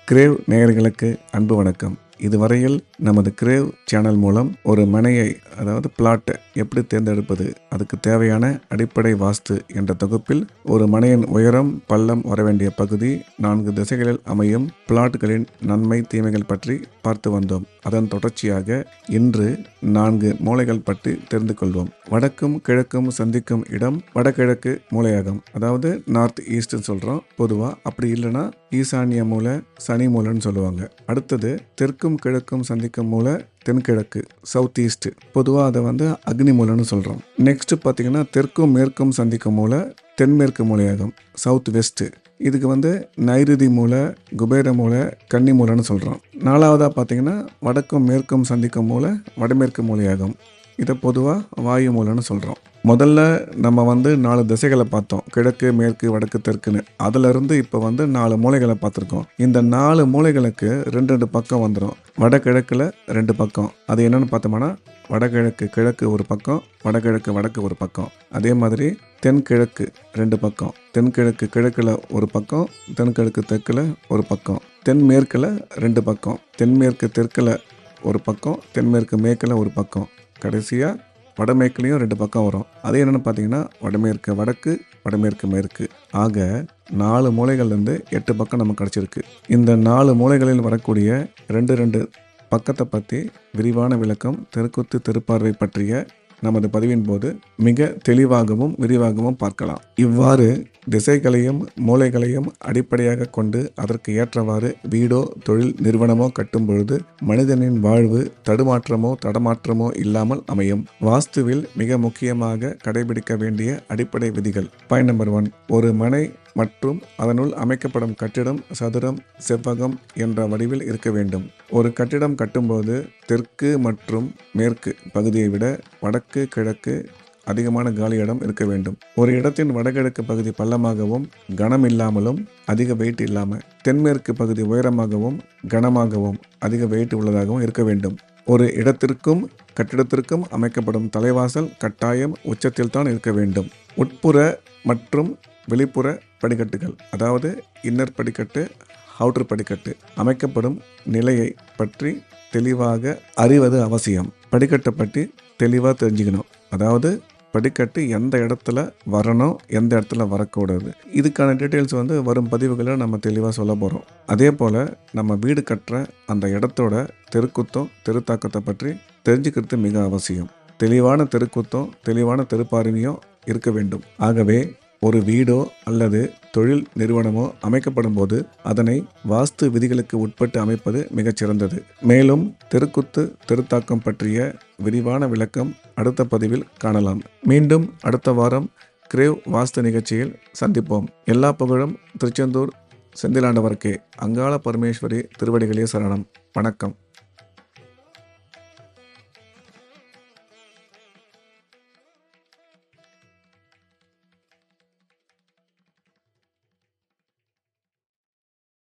grave நேயர்களுக்கு அன்பு வணக்கம் இதுவரையில் நமது கிரேவ் சேனல் மூலம் ஒரு மனையை அதாவது பிளாட்டை எப்படி தேர்ந்தெடுப்பது அதுக்கு தேவையான அடிப்படை வாஸ்து என்ற தொகுப்பில் ஒரு மனையின் உயரம் பள்ளம் வர வேண்டிய பகுதி நான்கு திசைகளில் அமையும் பிளாட்டுகளின் நன்மை தீமைகள் பற்றி பார்த்து வந்தோம் அதன் தொடர்ச்சியாக இன்று நான்கு மூலைகள் பற்றி தெரிந்து கொள்வோம் வடக்கும் கிழக்கும் சந்திக்கும் இடம் வடகிழக்கு மூலையாகும் அதாவது நார்த் ஈஸ்ட் சொல்றோம் பொதுவா அப்படி இல்லைன்னா ஈசானிய மூலை சனி மூலைன்னு சொல்லுவாங்க அடுத்தது தெற்கும் கிழக்கும் சந்திக்கும் மூலை தென்கிழக்கு சவுத் ஈஸ்ட் பொதுவாக அதை வந்து அக்னி மூலைன்னு சொல்கிறோம் நெக்ஸ்ட் பார்த்தீங்கன்னா தெற்கும் மேற்கும் சந்திக்கும் மூலை தென்மேற்கு மூலையாகும் சவுத் வெஸ்ட் இதுக்கு வந்து நைருதி மூலை குபேர மூலை கன்னி மூலைன்னு சொல்கிறோம் நாலாவதாக பார்த்தீங்கன்னா வடக்கும் மேற்கும் சந்திக்கும் மூலை வடமேற்கு மூலையாகும் இதை பொதுவாக வாயு மூலைன்னு சொல்கிறோம் முதல்ல நம்ம வந்து நாலு திசைகளை பார்த்தோம் கிழக்கு மேற்கு வடக்கு தெற்குன்னு அதிலிருந்து இப்போ வந்து நாலு மூலைகளை பார்த்துருக்கோம் இந்த நாலு மூலைகளுக்கு ரெண்டு ரெண்டு பக்கம் வந்துடும் வடகிழக்கில் ரெண்டு பக்கம் அது என்னன்னு பார்த்தோம்னா வடகிழக்கு கிழக்கு ஒரு பக்கம் வடகிழக்கு வடக்கு ஒரு பக்கம் அதே மாதிரி தென்கிழக்கு ரெண்டு பக்கம் தென்கிழக்கு கிழக்கில் ஒரு பக்கம் தென்கிழக்கு தெற்கில் ஒரு பக்கம் தென்மேற்கில் ரெண்டு பக்கம் தென்மேற்கு தெற்கில் ஒரு பக்கம் தென்மேற்கு மேற்கில் ஒரு பக்கம் கடைசியாக வடமேற்குலேயும் ரெண்டு பக்கம் வரும் அது என்னென்னு பார்த்தீங்கன்னா வடமேற்கு வடக்கு வடமேற்கு மேற்கு ஆக நாலு மூலைகள்லேருந்து எட்டு பக்கம் நமக்கு கிடச்சிருக்கு இந்த நாலு மூலைகளில் வரக்கூடிய ரெண்டு ரெண்டு பக்கத்தை பற்றி விரிவான விளக்கம் தெருக்குத்து திருப்பார்வை பற்றிய நமது பதிவின் போது மிக தெளிவாகவும் விரிவாகவும் பார்க்கலாம் இவ்வாறு திசைகளையும் மூலைகளையும் அடிப்படையாக கொண்டு அதற்கு ஏற்றவாறு வீடோ தொழில் நிறுவனமோ கட்டும் பொழுது மனிதனின் வாழ்வு தடுமாற்றமோ தடமாற்றமோ இல்லாமல் அமையும் வாஸ்துவில் மிக முக்கியமாக கடைபிடிக்க வேண்டிய அடிப்படை விதிகள் பாயிண்ட் நம்பர் ஒன் ஒரு மனை மற்றும் அதனுள் அமைக்கப்படும் கட்டிடம் சதுரம் செவ்வகம் என்ற வடிவில் இருக்க வேண்டும் ஒரு கட்டிடம் கட்டும்போது தெற்கு மற்றும் மேற்கு பகுதியை விட வடக்கு கிழக்கு அதிகமான காலி இடம் இருக்க வேண்டும் ஒரு இடத்தின் வடகிழக்கு பகுதி பள்ளமாகவும் கனம் இல்லாமலும் அதிக வெயிட் இல்லாமல் தென்மேற்கு பகுதி உயரமாகவும் கனமாகவும் அதிக வெயிட் உள்ளதாகவும் இருக்க வேண்டும் ஒரு இடத்திற்கும் கட்டிடத்திற்கும் அமைக்கப்படும் தலைவாசல் கட்டாயம் உச்சத்தில் தான் இருக்க வேண்டும் உட்புற மற்றும் வெளிப்புற படிக்கட்டுகள் அதாவது இன்னர் படிக்கட்டு அவுட்டர் படிக்கட்டு அமைக்கப்படும் நிலையை பற்றி தெளிவாக அறிவது அவசியம் படிக்கட்டை பற்றி தெளிவாக தெரிஞ்சுக்கணும் அதாவது படிக்கட்டு எந்த இடத்துல வரணும் எந்த இடத்துல வரக்கூடாது இதுக்கான டீட்டெயில்ஸ் வந்து வரும் பதிவுகளில் நம்ம தெளிவாக சொல்ல போகிறோம் அதே போல் நம்ம வீடு கட்டுற அந்த இடத்தோட தெருக்குத்தம் தெருத்தாக்கத்தை பற்றி தெரிஞ்சுக்கிறது மிக அவசியம் தெளிவான தெருக்குத்தம் தெளிவான தெருப்பார்வையும் இருக்க வேண்டும் ஆகவே ஒரு வீடோ அல்லது தொழில் நிறுவனமோ அமைக்கப்படும் போது அதனை வாஸ்து விதிகளுக்கு உட்பட்டு அமைப்பது மிகச் சிறந்தது மேலும் தெருக்குத்து தெருத்தாக்கம் பற்றிய விரிவான விளக்கம் அடுத்த பதிவில் காணலாம் மீண்டும் அடுத்த வாரம் கிரேவ் வாஸ்து நிகழ்ச்சியில் சந்திப்போம் எல்லா புகழும் திருச்செந்தூர் செந்திலாண்டவர்க்கே அங்காள பரமேஸ்வரி திருவடிகளே சரணம் வணக்கம்